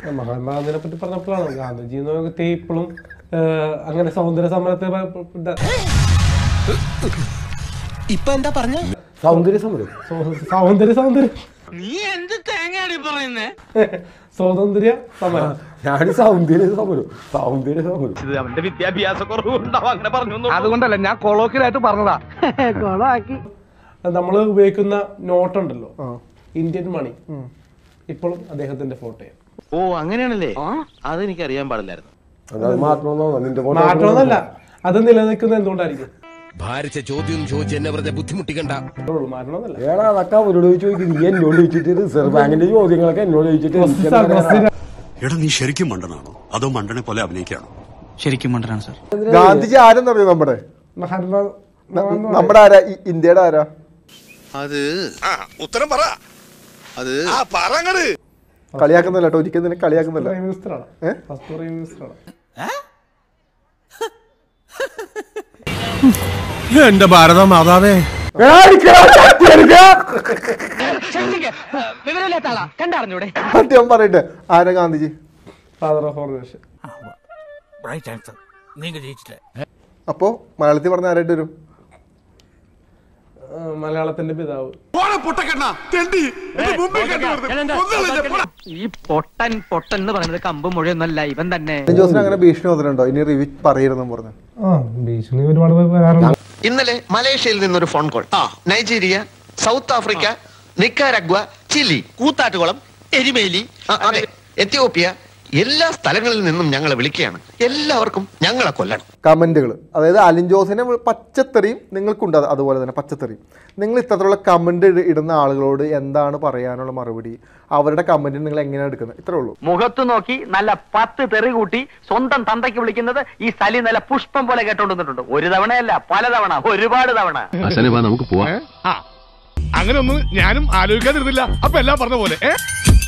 മഹാത്മാഗാന്ധിനെ പറ്റി പറഞ്ഞപ്പോഴാണ് ഗാന്ധിജി എന്ന് വ്യക്തി ഇപ്പോഴും അങ്ങനെ സൗന്ദര്യ സമരത്തെ പ- പ- പ- ഇപ്പൊ എന്താ പറഞ്ഞ സൗന്ദര്യ സമരം സൗ- സൗന്ദര്യ സൗന്ദര്യം നീ എന്ത് തേങ്ങയാണ് പറയുന്നേ സ്വാതന്ത്ര്യ സമരം ഞാൻ സൗന്ദര്യ സമരം സൗന്ദര്യ സമരം ഇത് അവന്റെ വിദ്യാഭ്യാസ കുറവുണ്ടാവും അങ്ങനെ പറഞ്ഞു അതുകൊണ്ടല്ല ഞാൻ കൊളോക്കിലായിട്ട് പറഞ്ഞതാ നമ്മൾ ഉപയോഗിക്കുന്ന നോട്ടുണ്ടല്ലോ ഇന്ത്യൻ മണി ഇപ്പോഴും അദ്ദേഹത്തിന്റെ ഫോട്ടോയാണ് ഓ അങ്ങനെയാണല്ലേ അതെനിക്ക് അറിയാൻ പാടില്ലായിരുന്നു അത് മാറ്റണമെന്നോ നിന്റെ photo മാറ്റണമെന്നല്ല അത് നിലനിൽക്കുന്നത് എന്തുകൊണ്ടായിരിക്കും ഭാരിച്ച ചോദ്യം ചോദിച്ച് എന്നെ വെറുതെ ബുദ്ധിമുട്ടിക്കണ്ട ഉള്ളൂ മാറ്റണമെന്നല്ല ഏടാ അതൊക്കെ അവരോട് ചോദിക്കും നീ എന്നോട് ചോദിച്ചിട്ട് റിസർവ് ബാങ്കിന്റെ ചോദ്യങ്ങളൊക്കെ എന്നോട് ചോദിച്ചിട്ട് എനിക്ക് എന്താ ക്വസ്റ്റ്യൻ എടാ നീ ശരിക്കും മണ്ടനാണോ അതോ മണ്ടനെ പോലെ അഭിനയിക്കാണോ ശരിക്കും മണ്ടനാണ് സാർ ഗാന്ധിജി ആരെന്നറിയോ നമ്മുടെ മഹാത്മാ ന- നമ്മുടെ ആരാ ഇ- ഇന്ത്യയുടെ ആരാ അത് ഉത്തരം പറ അത് കളിയാക്കുന്നില്ല കേട്ടോ ഒരിക്കലും നിന്നെ കളിയാക്കുന്നില്ല പ്രൈം മിനിസ്റ്ററാണ് ഏ? ഫസ്റ്റ് പ്രൈം മിനിസ്റ്ററാണ് എന്റെ ഭാരത മാതാവേ വിവരമില്ലാത്ത ആളാ കണ്ടറിഞ്ഞൂടെ സത്യം പറയട്ടെ ആരാ ഗാന്ധിജി ഫാദർ ഓഫ് ഓർഗനൈസേഷൻ അപ്പോ മലയാളത്തിൽ പറഞ്ഞ ആരായിട്ട് വരും മലയാളത്തിന്റെ പിതാവ് ഈ പൊട്ടൻ പൊട്ടൻ എന്ന് പറയുന്നത് കമ്പ് മുഴയൊന്നല്ല ഇവൻ തന്നെ അലൻ ജോസിന് അങ്ങനെ ഭീഷണി വന്നിട്ടുണ്ടോ ഇനി റിവ്യൂ പറയരുതെന്നും പറഞ്ഞു ആ ഭീഷണി ഒരുപാട് പേര് വരാറുണ്ട് ഇന്നലെ മലേഷ്യയിൽ നിന്നൊരു phone call Nigeria South Africa Nicaragua Chile Koothattukulam Erimeli ആ, അതെ എത്യോപ്യ എല്ലാ സ്ഥലങ്ങളിൽ നിന്നും ഞങ്ങളെ വിളിക്കുകയാണ് എല്ലാവർക്കും ഞങ്ങളെ കൊല്ലണം കമന്റുകൾ അതായത് അലിൻ ജോസിനെ വി- പച്ചത്തെറിയും നിങ്ങൾക്കുണ്ട് അത് അതുപോലെ തന്നെ പച്ചത്തെറിയും നിങ്ങൾ ഇത്തരത്തിലുള്ള കമന്റ് ഇടുന്ന ആളുകളോട് എന്താണ് പറയാനുള്ള മറുപടി അവരുടെ കമന്റ് നിങ്ങൾ എങ്ങനെയാണ് എടുക്കുന്നത് ഇത്രേ ഉള്ളൂ മുഖത്ത് നോക്കി നല്ല പത്ത് തെറി കൂട്ടി സ്വന്തം തന്തയ്ക്ക് വിളിക്കുന്നത് ഈ സലി നല്ല പുഷ്പം പോലെ കേട്ടോണ്ടിട്ടുണ്ട് ഒരു തവണയല്ല പല തവണ ഒരുപാട് തവണ നമുക്ക് പോവാം അങ്ങനെ ഒന്നും ഞാനും ആലോചിക്കാതിരുന്നില്ല അപ്പൊ എല്ലാം പറഞ്ഞ പോലെ ഏ